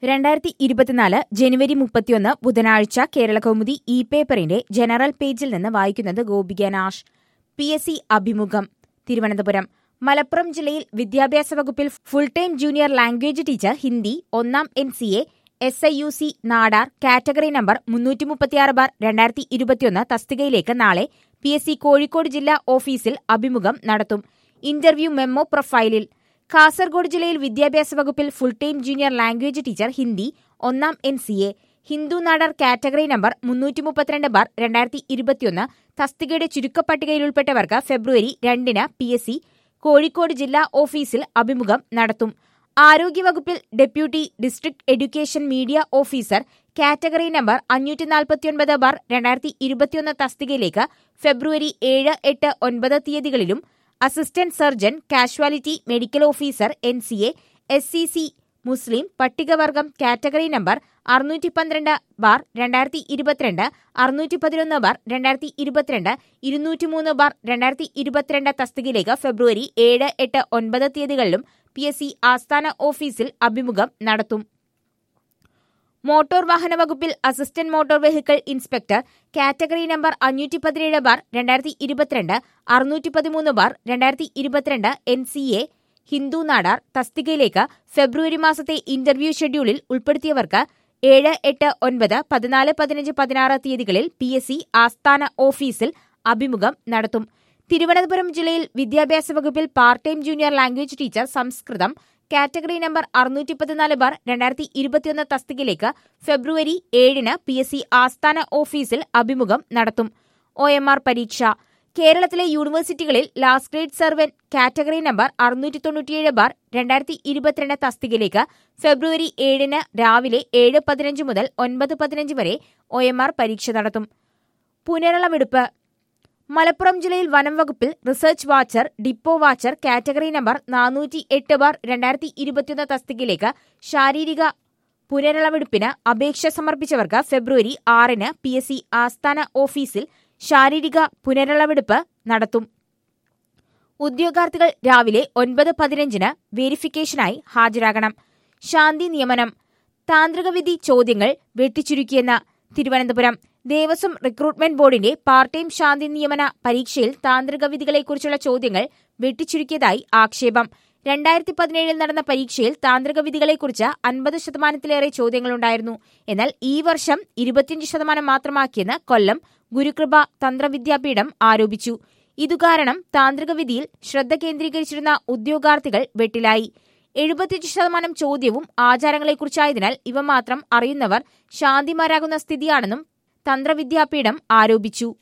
രണ്ടായിരത്തി ഇരുപത്തിനാല് ജനുവരി മുപ്പത്തിയൊന്ന് ബുധനാഴ്ച കേരളകൗമുദി ഇ പേപ്പറിന്റെ ജനറൽ പേജിൽ നിന്ന് വായിക്കുന്നത് Gopika Nash P S C അഭിമുഖം തിരുവനന്തപുരം മലപ്പുറം ജില്ലയിൽ വിദ്യാഭ്യാസ വകുപ്പിൽ full time junior language teacher Hindi ഒന്നാം N C A S I U C Nadar category number മുന്നൂറ്റി മുപ്പത്തിയാറ് ബാർ രണ്ടായിരത്തി ഇരുപത്തിയൊന്ന് തസ്തികയിലേക്ക് നാളെ പി എസ് സി കോഴിക്കോട് ജില്ലാ ഓഫീസിൽ അഭിമുഖം നടത്തും ഇന്റർവ്യൂ മെമ്മോ പ്രൊഫൈലിൽ കാസർഗോഡ് ജില്ലയിൽ വിദ്യാഭ്യാസ വകുപ്പിൽ full time junior language teacher Hindi ഒന്നാം N C A Hindu Nadar category number മുന്നൂറ്റി മുപ്പത്തിരണ്ട് ബാർ രണ്ടായിരത്തി ഇരുപത്തിയൊന്ന് തസ്തികയുടെ ചുരുക്കപ്പട്ടികയിൽ ഉൾപ്പെട്ടവർക്ക് ഫെബ്രുവരി രണ്ടിന് പി എസ് സി കോഴിക്കോട് ജില്ലാ ഓഫീസിൽ അഭിമുഖം നടത്തും ആരോഗ്യവകുപ്പിൽ deputy district education media officer category number അഞ്ഞൂറ്റി നാൽപ്പത്തിയൊൻപത് ബാർ രണ്ടായിരത്തി ഇരുപത്തിയൊന്ന് തസ്തികയിലേക്ക് ഫെബ്രുവരി ഏഴ് എട്ട് ഒൻപത് തീയതികളിലും assistant surgeon casualty medical officer N C A S C C മുസ്ലിം പട്ടികവർഗം കാറ്റഗറി നമ്പർ അറുന്നൂറ്റി പന്ത്രണ്ട് ബാർ രണ്ടായിരത്തി ഇരുപത്തിരണ്ട് അറുന്നൂറ്റി പതിനൊന്ന് ബാർ രണ്ടായിരത്തി ഇരുപത്തിരണ്ട് ഇരുന്നൂറ്റി മൂന്ന് ബാർ രണ്ടായിരത്തി ഇരുപത്തിരണ്ട് തസ്തികയിലേക്ക് ഫെബ്രുവരി ഏഴ് എട്ട് ഒൻപത് തീയതികളിലും പി എസ് സി ആസ്ഥാന ഓഫീസിൽ അഭിമുഖം നടത്തും മോട്ടോർ വാഹന വകുപ്പിൽ assistant motor vehicle inspector category number അഞ്ഞൂറ്റി പതിനേഴ് ബാർ രണ്ടായിരത്തി ഇരുപത്തിരണ്ട് അറുന്നൂറ്റി പതിമൂന്ന് ബാർ രണ്ടായിരത്തി ഇരുപത്തിരണ്ട് N C A Hindu Nadar തസ്തികയിലേക്ക് ഫെബ്രുവരി മാസത്തെ ഇന്റർവ്യൂ ഷെഡ്യൂളിൽ ഉൾപ്പെടുത്തിയവർക്ക് ഏഴ് എട്ട് ഒൻപത് പതിനാല് പതിനഞ്ച് പതിനാറ് തീയതികളിൽ പി എസ് സി ആസ്ഥാന ഓഫീസിൽ അഭിമുഖം നടത്തും തിരുവനന്തപുരം ജില്ലയിൽ വിദ്യാഭ്യാസ വകുപ്പിൽ part time junior language teacher സംസ്കൃതം കാറ്റഗറി നമ്പർ അറുന്നൂറ്റി പതിനാല് ബാർ രണ്ടായിരത്തി ഇരുപത്തിയൊന്ന് തസ്തികയിലേക്ക് ഫെബ്രുവരി ഏഴിന് പി എസ് സി ആസ്ഥാന ഓഫീസിൽ അഭിമുഖം നടത്തും ഒ എം ആർ പരീക്ഷ കേരളത്തിലെ യൂണിവേഴ്സിറ്റികളിൽ last grade servant category number അറുന്നൂറ്റി തൊണ്ണൂറ്റിയേഴ് ബാർ രണ്ടായിരത്തി ഇരുപത്തിരണ്ട് തസ്തികയിലേക്ക് ഫെബ്രുവരി ഏഴിന് രാവിലെ ഏഴ് പതിനഞ്ച് മുതൽ ഒൻപത് പതിനഞ്ച് വരെ ഒ എം ആർ പരീക്ഷ നടത്തും പുനരളവെടുപ്പ് മലപ്പുറം ജില്ലയിൽ വനം വകുപ്പിൽ research watcher depot watcher category number നാനൂറ്റി എട്ട് ബാർ രണ്ടായിരത്തി ഇരുപത്തിയൊന്ന് തസ്തികയിലേക്ക് ശാരീരിക പുനരളവെടുപ്പിന് അപേക്ഷ സമർപ്പിച്ചവർക്ക് ഫെബ്രുവരി ആറിന് പി എസ് സി ആസ്ഥാന ഓഫീസിൽ ശാരീരിക പുനരളവെടുപ്പ് നടത്തും ഉദ്യോഗാർത്ഥികൾ രാവിലെ ഒൻപത് പതിനഞ്ചിന് വെരിഫിക്കേഷനായി ഹാജരാകണം ശാന്തി നിയമനം താന്ത്രികവിധി ചോദ്യങ്ങൾ വെട്ടിച്ചുരുക്കിയെന്ന് തിരുവനന്തപുരം ദേവസ്വം റിക്രൂട്ട്മെന്റ് ബോർഡിന്റെ പാർട്ട് ടൈം ശാന്തി നിയമന പരീക്ഷയിൽ താന്ത്രിക വിധികളെക്കുറിച്ചുള്ള ചോദ്യങ്ങൾ വെട്ടിച്ചുരുക്കിയതായി ആക്ഷേപം രണ്ടായിരത്തി പതിനേഴിൽ നടന്ന പരീക്ഷയിൽ താന്ത്രിക വിധികളെക്കുറിച്ച് അൻപത് ശതമാനത്തിലേറെ ചോദ്യങ്ങളുണ്ടായിരുന്നു എന്നാൽ ഈ വർഷം ഇരുപത്തിയഞ്ച് ശതമാനം മാത്രമാക്കിയെന്ന് കൊല്ലം ഗുരുകൃപ തന്ത്രവിദ്യാപീഠം ആരോപിച്ചു ഇതുകാരണം താന്ത്രിക വിധിയിൽ ശ്രദ്ധ കേന്ദ്രീകരിച്ചിരുന്ന ഉദ്യോഗാർത്ഥികൾ വെട്ടിലായി എഴുപത്തിയഞ്ച് ശതമാനം ചോദ്യവും ആചാരങ്ങളെക്കുറിച്ചായതിനാൽ ഇവ മാത്രം അറിയുന്നവർ ശാന്തിമാരാകുന്ന സ്ഥിതിയാണെന്നും തന്ത്രവിദ്യാപീഠം ആരോപിച്ചു